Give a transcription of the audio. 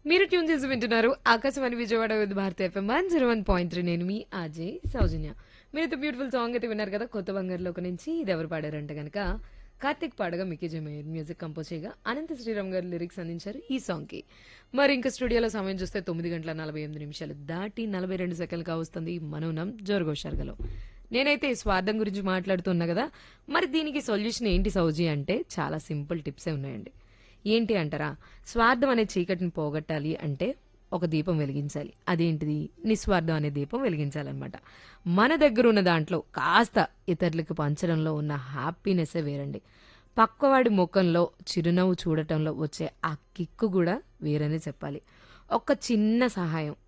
మీరు ట్యూన్ చేసి వింటున్నారు ఆకాశవాణి విజయవాడ విత్ Bharati FM one zero one point three నేను మీ అజయ్ సౌజన్య మీరైతే బ్యూటిఫుల్ సాంగ్ అయితే విన్నారు కదా కొత్త బంగారులోకి నుంచి ఇది ఎవరు పాడారంటే కనుక కార్తిక్ పాడగా మికీ జమేర్ మ్యూజిక్ కంపోజ్ చేయగా అనంత శ్రీరామ్ గారు లిరిక్స్ అందించారు ఈ సాంగ్కి మరి ఇంకా స్టూడియోలో సమయం చూస్తే తొమ్మిది గంటల నలభై ఎనిమిది నిమిషాలు దాటి నలభై రెండు సెకండ్లు కావస్తుంది మనోనం జోరుగోషార్గలో నేనైతే ఈ స్వార్థం గురించి మాట్లాడుతున్నా కదా మరి దీనికి సొల్యూషన్ ఏంటి సౌజీ అంటే చాలా సింపుల్ టిప్సే ఉన్నాయండి ఏంటి అంటారా స్వార్థం అనే చీకటిని పోగొట్టాలి అంటే ఒక దీపం వెలిగించాలి అదేంటిది నిస్వార్థం అనే దీపం వెలిగించాలన్నమాట మన దగ్గర ఉన్న దాంట్లో కాస్త ఇతరులకు పంచడంలో ఉన్న హ్యాపీనెస్సే వేరండి పక్కవాడి ముఖంలో చిరునవ్వు చూడటంలో వచ్చే ఆ కిక్కు కూడా వేరనే చెప్పాలి ఒక చిన్న సహాయం